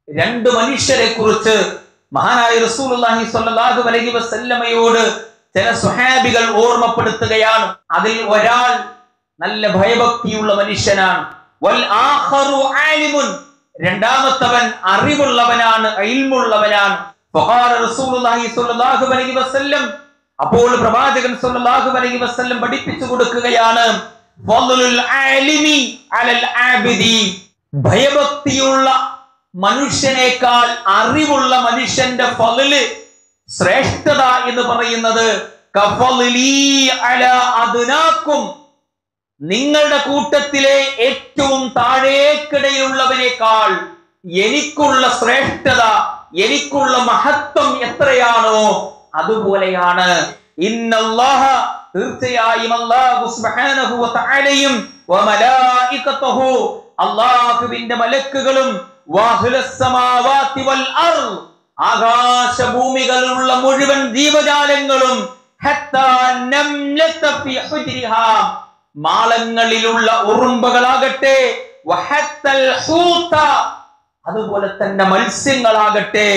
രണ്ട് മനുഷ്യരെ കുറിച്ച് മഹാനായ റസൂലുള്ളാഹി സ്വല്ലല്ലാഹു അലൈഹി വസല്ലമയോട് ചില സ്വഹാബികൾ ഓർമ്മപ്പെടുത്തുകയാണ് അതിൽ ഒരാൾ നല്ല ഭയഭക്തിയുള്ള മനുഷ്യനാണ് വൽ ആഖറു ആലിമുൻ രണ്ടാമത്തവൻ അറിവുള്ളവനാണ് ഇൽമുള്ളവനാണ് ഫഖാല റസൂലുള്ളാഹി സ്വല്ലല്ലാഹു അലൈഹി വസല്ലം അപ്പോൾ പ്രവാചകൻ സ്വല്ലല്ലാഹു അലൈഹി വസല്ലം പഠിപ്പിച്ചു കൊടുക്കുകയാണ് ഫضലുൽ ആലിമി അലൽ ആബിദി ഭയഭക്തിയുള്ള മനുഷ്യനേക്കാൾ അറിവുള്ള മനുഷ്യന്റെ ഫضല് ശ്രേഷ്ഠത എന്ന് പറയുന്നത് കഫളിലി അലാ അദ്നാക്കും നിങ്ങളുടെ കൂട്ടത്തിലെ ഏറ്റവും താഴേക്കിടയിലുള്ളവനേക്കാൾ എനിക്കുള്ള ശ്രേഷ്ഠത എനിക്കുള്ള മഹത്വം എത്രയാണോ അതുപോലെയാണ് ഇന്നല്ലാഹ തീർച്ചയായും അല്ലാഹു സുബ്ഹാനഹു വ തആലയും വ മലായികത്തുഹു അല്ലാഹുവിന്റെ മലക്കുകളും വാഹുലസ് സമാവാതി വൽ അർള് ആകാശഭൂമികളിലുള്ള മുഴുവൻ ജീവജാലങ്ങളും ഹത്താ നംലത ഫി ഹുജ്രിഹാ മാളങ്ങളിലുള്ള ഉറുമ്പുകളാകട്ടെ വഹത്തൽ ഹൂത അതുപോലെ തന്നെ മത്സ്യങ്ങളാകട്ടെ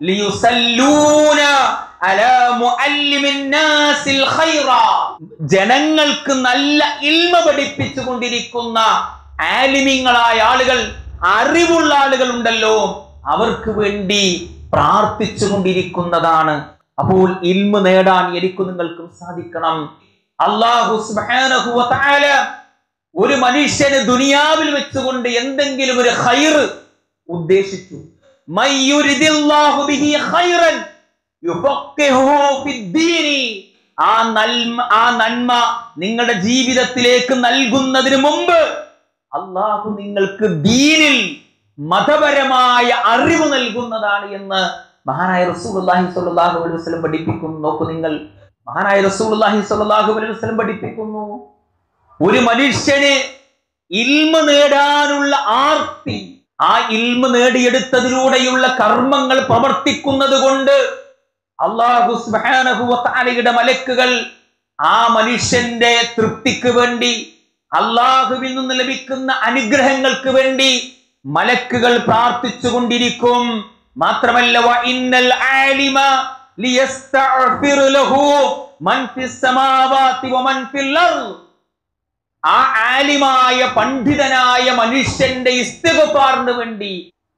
ലിയുസല്ലൂന അലാ മുഅല്ലിമിൻ നാസിൽ ഖൈറ ജനങ്ങൾക്ക് നല്ല ഇൽമ പഠിപ്പിച്ചു കൊണ്ടിരിക്കുന്ന ആലിമിങ്ങളായ ആളുകൾ അറിവുള്ള ആളുകൾ ഉണ്ടല്ലോ അവർക്ക് വേണ്ടി പ്രാർത്ഥിച്ചു കൊണ്ടിരിക്കുന്നതാണ് അപ്പോൾ ഇൽമ നേടാൻ എനിക്കും നിങ്ങൾക്കും സാധിക്കണം അള്ളാഹു സുബ്ഹാനഹു വ തആല ഒരു മനുഷ്യന് ദുനിയാവിൽ വെച്ചുകൊണ്ട് എന്തെങ്കിലും ഒരു ഖൈർ ഉദ്ദേശിച്ചു മയ്യുരിദില്ലാഹു ബിഹി ഖൈറൻ യുഫഖിഹുഹു ഫിദ്ദീനി ആ നന്മ ആ നന്മ നിങ്ങളുടെ ജീവിതത്തിലേക്ക് നൽകുന്നതിന് മുമ്പ് അള്ളാഹു നിങ്ങൾക്ക് ദീനിൽ മതപരമായ അറിവ് നൽകുന്നതാണ് എന്ന് മഹാനായ റസൂലുള്ളാഹി സ്വല്ലല്ലാഹു അലൈഹി വസല്ലം പഠിപ്പിക്കുന്നു നോക്കൂ നിങ്ങൾ മഹാനായ റസൂലുള്ളാഹി സ്വല്ലല്ലാഹു അലൈഹി വസല്ലം പഠിപ്പിക്കുന്നു ഒരു മനുഷ്യന് ഇൽമ നേടാനുള്ള ആർത്തി ആ ഇൽമ നേടിയെടുത്തതിലൂടെയുള്ള കർമ്മങ്ങൾ പ്രവർത്തിക്കുന്നത് കൊണ്ട് അള്ളാഹു സുബ്ഹാനഹു വ തആലയുടെ മലക്കുകൾ ആ മനുഷ്യന്റെ തൃപ്തിക്ക് വേണ്ടി അള്ളാഹുവിൽ നിന്ന് ലഭിക്കുന്ന അനുഗ്രഹങ്ങൾക്ക് വേണ്ടി മലക്കുകൾ പ്രാർത്ഥിച്ചു കൊണ്ടിരിക്കും മാത്രമല്ല വ ഇന്നൽ ആലിമ ലിയസ്തഗ്ഫിർ ലഹു മൻ ഫിസ് സമാവാതി വ മൻ ഫിൽ അർള് ആ ആലിമായ പണ്ഡിതനായ മനുഷ്യന്റെ ഇസ്തിഗ്ഫാറിന് വേണ്ടി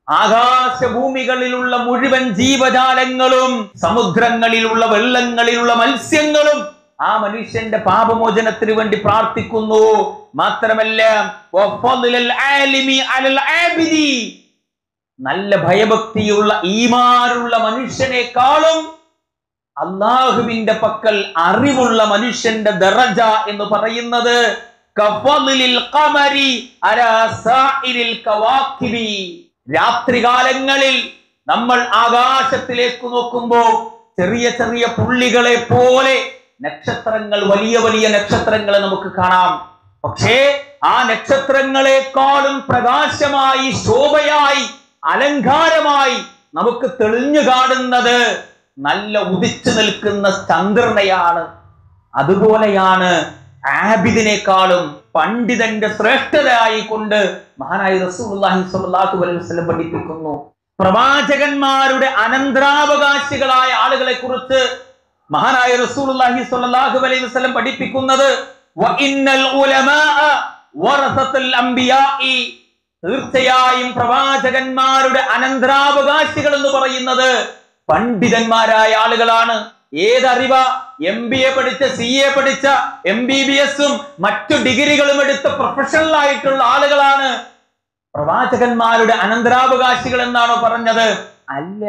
ആകാശഭൂമികളിലുള്ള മുഴുവൻ ജീവജാലങ്ങളും സമുദ്രങ്ങളിലുള്ള വെള്ളങ്ങളിലുള്ള മത്സ്യങ്ങളും ആ മനുഷ്യന്റെ പാപമോചനത്തിന് വേണ്ടി പ്രാർത്ഥിക്കുന്നു മാത്രമല്ല വഫദ്ലുൽ ആലിമി അലൽ ആബിദി നല്ല ഭയഭക്തിയുള്ള ഈമാനുള്ള മനുഷ്യനേക്കാളും അള്ളാഹുവിന്റെ പക്കൽ അറിവുള്ള മനുഷ്യന്റെ ദറജ എന്ന് പറയുന്നത് കഫദ്ലിൽ ഖമരി അലാ സാഇരിൽ കവാക്കിബി രാത്രികാലങ്ങളിൽ നമ്മൾ ആകാശത്തിലേക്ക് നോക്കുമ്പോൾ ചെറിയ ചെറിയ പുള്ളികളെ പോലെ നക്ഷത്രങ്ങൾ വലിയ വലിയ നക്ഷത്രങ്ങളെ നമുക്ക് കാണാം പക്ഷേ ആ നക്ഷത്രങ്ങളെക്കാളും പ്രകാശമായി ശോഭയായി അലങ്കാരമായി നമുക്ക് തെളിഞ്ഞു കാണുന്നത് നല്ല ഉദിച്ചു നിൽക്കുന്ന ചന്ദ്രനെയാണ് അതുപോലെയാണ് ആബിദിനേക്കാളും പണ്ഡിതന്റെ ശ്രേഷ്ഠതയായി കൊണ്ട് മഹാനായ റസൂലുള്ളാഹി സ്വല്ലല്ലാഹു അലൈഹി വസല്ലം പഠിപ്പിക്കുന്നു പ്രവാചകന്മാരുടെ അനന്തരാവകാശികളായ ആളുകളെ കുറിച്ച് മഹാനായ റസൂലുള്ളാഹി സ്വല്ലല്ലാഹു അലൈഹി വസല്ലം പഠിപ്പിക്കുന്നത് വ ഇന്നൽ ഉലമാഅ വറസത്തുൽ അംബിയാഇ തീർച്ചയായും പ്രവാചകന്മാരുടെ അനന്തരാവകാശികൾ എന്ന് പറയുന്നത് പണ്ഡിതന്മാരായ ആളുകളാണ് ഏതറിവ എം ബി എ പഠിച്ച സി എ പഠിച്ച എം ബി ബി എസും മറ്റു ഡിഗ്രികളും എടുത്ത പ്രൊഫഷണൽ ആയിട്ടുള്ള ആളുകളാണ് പ്രവാചകന്മാരുടെ അനന്തരാവകാശികൾ എന്നാണോ പറഞ്ഞത് അല്ല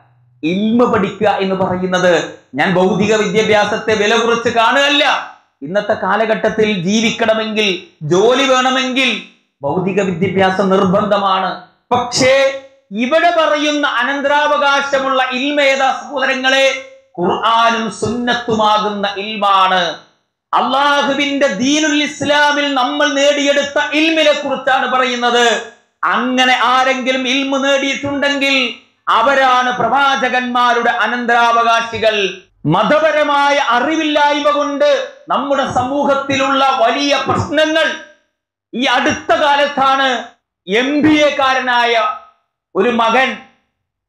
ഇൽമ പഠിക്കുക എന്ന് പറയുന്നത് ഞാൻ ഭൗതിക വിദ്യാഭ്യാസത്തെ വില കുറച്ച് കാണുകയല്ല ഇന്നത്തെ കാലഘട്ടത്തിൽ ജീവിക്കണമെങ്കിൽ ജോലി വേണമെങ്കിൽ ഭൗതിക വിദ്യാഭ്യാസം നിർബന്ധമാണ് പക്ഷേ ഇവിടെ പറയുന്ന അനന്തരാവകാശമുള്ള ഇൽമേത സഹോദരങ്ങളെ ഖുർആാനും സുന്നത്തുമാകുന്ന ഇൽമാണ് അള്ളാഹുവിന്റെ ദീനുൽ ഇസ്ലാമിൽ നമ്മൾ നേടിയെടുത്ത ഇൽമിനെ കുറിച്ചാണ് പറയുന്നത് അങ്ങനെ ആരെങ്കിലും ഇൽമു നേടിയിട്ടുണ്ടെങ്കിൽ അവരാണ് പ്രവാചകന്മാരുടെ അനന്തരാവകാശികൾ മതപരമായ അറിവില്ലായ്മ കൊണ്ട് നമ്മുടെ സമൂഹത്തിലുള്ള വലിയ പ്രശ്നങ്ങൾ ഈ അടുത്ത കാലത്താണ് എം ബി എ കാരനായ ഒരു മകൻ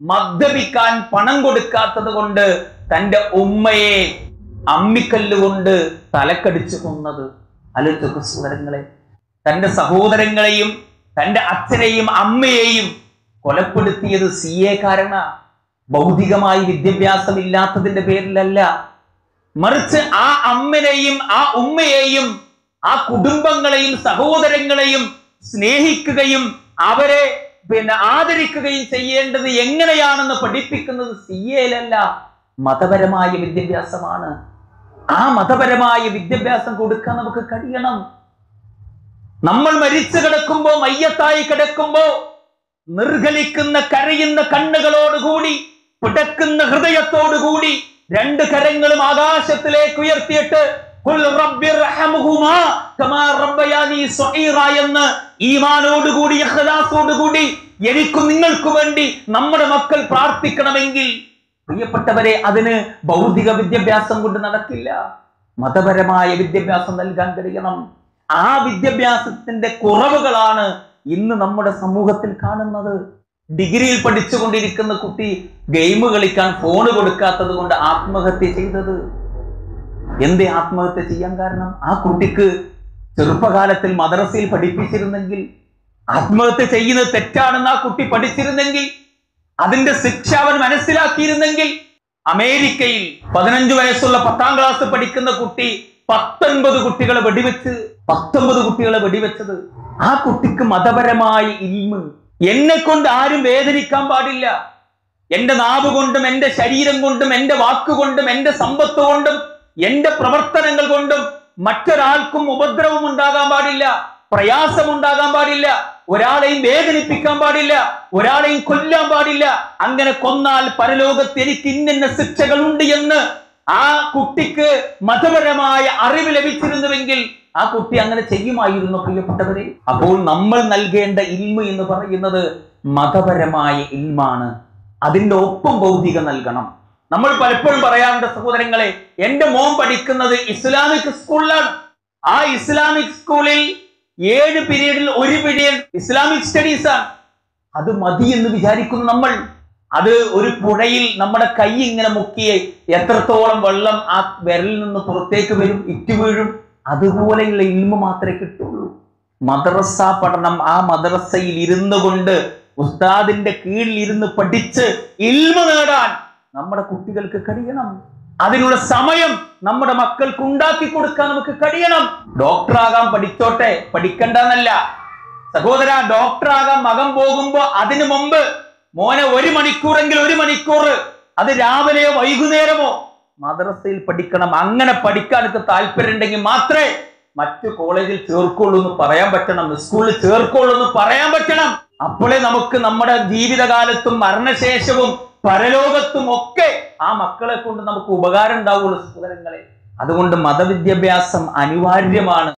മദ്യപിക്കാൻ പണം കൊടുക്കാത്തത് കൊണ്ട് തന്റെ ഉമ്മയെ അമ്മിക്കല്ല് കൊണ്ട് തലക്കടിച്ചു കൊന്നത് ആലോചിച്ചൊക്കെ സഹോദരങ്ങളെ തന്റെ സഹോദരങ്ങളെയും തന്റെ അച്ഛനെയും അമ്മയെയും കൊലപ്പെടുത്തിയത് സി എ കാരണ ഭൗതികമായി വിദ്യാഭ്യാസം ഇല്ലാത്തതിന്റെ പേരിലല്ല മറിച്ച് ആ അമ്മനെയും ആ ഉമ്മയെയും ആ കുടുംബങ്ങളെയും സഹോദരങ്ങളെയും സ്നേഹിക്കുകയും അവരെ പിന്നെ ആദരിക്കുകയും ചെയ്യേണ്ടത് എങ്ങനെയാണെന്ന് പഠിപ്പിക്കുന്നത് സി എയിലല്ല മതപരമായ വിദ്യാഭ്യാസമാണ് ആ മതപരമായ വിദ്യാഭ്യാസം കൊടുക്കാൻ നമുക്ക് കഴിയണം നമ്മൾ മരിച്ചു കിടക്കുമ്പോ മയ്യത്തായി കിടക്കുമ്പോ നിർഗലിക്കുന്ന കരയുന്ന കണ്ണുകളോടുകൂടി പിടക്കുന്ന ഹൃദയത്തോടുകൂടി രണ്ട് കരങ്ങളും ആകാശത്തിലേക്ക് ഉയർത്തിയിട്ട് "ഖുൽ റബ്ബി റഹമുഹുമാ കമാ റബ്ബയാനി സ്വഈറ" എന്ന് ഈമാനോടുകൂടി ഇഖ്ലാസോടുകൂടി എനിക്കും നിങ്ങൾക്ക് വേണ്ടി നമ്മുടെ മക്കൾ പ്രാർത്ഥിക്കണമെങ്കിൽ പ്രിയപ്പെട്ടവരെ അതിന് ഭൗതിക വിദ്യാഭ്യാസം കൊണ്ട് നടക്കില്ല മതപരമായ വിദ്യാഭ്യാസം നൽകാൻ കഴിയണം ആ വിദ്യാഭ്യാസത്തിന്റെ കുറവുകളാണ് ഇന്ന് നമ്മുടെ സമൂഹത്തിൽ കാണുന്നത് ഡിഗ്രിയിൽ പഠിച്ചുകൊണ്ടിരിക്കുന്ന കുട്ടി ഗെയിം കളിക്കാൻ ഫോൺ കൊടുക്കാത്തത് കൊണ്ട് ആത്മഹത്യ ചെയ്തത് എന്തേ ആത്മഹത്യ ചെയ്യാൻ കാരണം ആ കുട്ടിക്ക് ചെറുപ്പകാലത്തിൽ മദ്രസയിൽ പഠിപ്പിച്ചിരുന്നെങ്കിൽ ആത്മഹത്യ ചെയ്യുന്നത് തെറ്റാണെന്ന് ആ കുട്ടി പഠിച്ചിരുന്നെങ്കിൽ അതിന്റെ ശിക്ഷ അവൻ മനസ്സിലാക്കിയിരുന്നെങ്കിൽ അമേരിക്കയിൽ പതിനഞ്ചു വയസ്സുള്ള പത്താം ക്ലാസ് പഠിക്കുന്ന കുട്ടി പത്തൊൻപത് കുട്ടികളെ വെടിവെച്ച് പത്തൊമ്പത് കുട്ടികളെ വെടിവെച്ചത് ആ കുട്ടിക്ക് മതപരമായ ഇൽമ് എന്നെ കൊണ്ട് ആരും വേദനിക്കാൻ പാടില്ല എന്റെ നാവ് കൊണ്ടും എന്റെ ശരീരം കൊണ്ടും എന്റെ വാക്കുകൊണ്ടും എന്റെ സമ്പത്ത് കൊണ്ടും എന്റെ പ്രവർത്തനങ്ങൾ കൊണ്ടും മറ്റൊരാൾക്കും ഉപദ്രവം ഉണ്ടാകാൻ പാടില്ല പ്രയാസം ഉണ്ടാകാൻ പാടില്ല ഒരാളെയും വേദനിപ്പിക്കാൻ പാടില്ല ഒരാളെയും കൊല്ലാൻ പാടില്ല അങ്ങനെ കൊന്നാൽ പരലോകത്ത് എനിക്ക് ഇന്നിന്ന ശിക്ഷകളുണ്ട് എന്ന് ആ കുട്ടിക്ക് മതപരമായ അറിവ് ലഭിച്ചിരുന്നുവെങ്കിൽ ആ കുട്ടി അങ്ങനെ ചെയ്യുമായിരുന്നു പ്രിയപ്പെട്ടവരെ അപ്പോൾ നമ്മൾ നൽകേണ്ട ഇൽമ എന്ന് പറയുന്നത് മതപരമായ ഇൽമാണ് അതിന്റെ ഒപ്പം ഭൗതിക നൽകണം നമ്മൾ പലപ്പോഴും പറയാറുണ്ട് സഹോദരങ്ങളെ എന്റെ മോൻ പഠിക്കുന്നത് ഇസ്ലാമിക് സ്കൂളിലാണ് ആ ഇസ്ലാമിക് സ്കൂളിൽ ഏഴ് പീരീഡിൽ ഒരു പീരീഡ് ഇസ്ലാമിക് സ്റ്റഡീസ് ആണ് അത് മതി എന്ന് വിചാരിക്കുന്നു നമ്മൾ അത് ഒരു പുഴയിൽ നമ്മുടെ കൈ ഇങ്ങനെ മുക്കി എത്രത്തോളം വെള്ളം ആ വിരലിൽ നിന്ന് പുറത്തേക്ക് വരും ഇറ്റു വീഴും അതുപോലെയുള്ള ഇൽമ മാത്രമേ കിട്ടുള്ളൂ മദ്രസ പഠനം ആ മദ്രസയിൽ ഇരുന്നു കൊണ്ട് ഉസ്താദിന്റെ കീഴിൽ ഇരുന്ന് പഠിച്ച് ഇൽമ നേടാൻ നമ്മുടെ കുട്ടികൾക്ക് കഴിയണം അതിനുള്ള സമയം നമ്മുടെ മക്കൾക്ക് ഉണ്ടാക്കി കൊടുക്കാൻ നമുക്ക് കഴിയണം ഡോക്ടറാകാൻ പഠിച്ചോട്ടെ പഠിക്കണ്ടെന്നല്ല സഹോദര ഡോക്ടറാകാൻ മകൻ പോകുമ്പോ അതിനു മുമ്പ് മോനെ ഒരു മണിക്കൂറെങ്കിൽ ഒരു മണിക്കൂർ അത് രാവിലെയോ വൈകുന്നേരമോ മദ്രസയിൽ പഠിക്കണം അങ്ങനെ പഠിക്കാൻ എനിക്ക് താല്പര്യം ഉണ്ടെങ്കിൽ മാത്രമേ മറ്റു കോളേജിൽ ചേർക്കുള്ളൂ എന്ന് പറയാൻ പറ്റണം സ്കൂളിൽ ചേർക്കുള്ളൂ എന്ന് പറയാൻ പറ്റണം അപ്പോഴേ നമുക്ക് നമ്മുടെ ജീവിതകാലത്തും മരണശേഷവും പരലോകത്തും ഒക്കെ ആ മക്കളെ കൊണ്ട് നമുക്ക് ഉപകാരം ഉണ്ടാവുള്ളൂ സഹോദരങ്ങളെ അതുകൊണ്ട് മതവിദ്യാഭ്യാസം അനിവാര്യമാണ്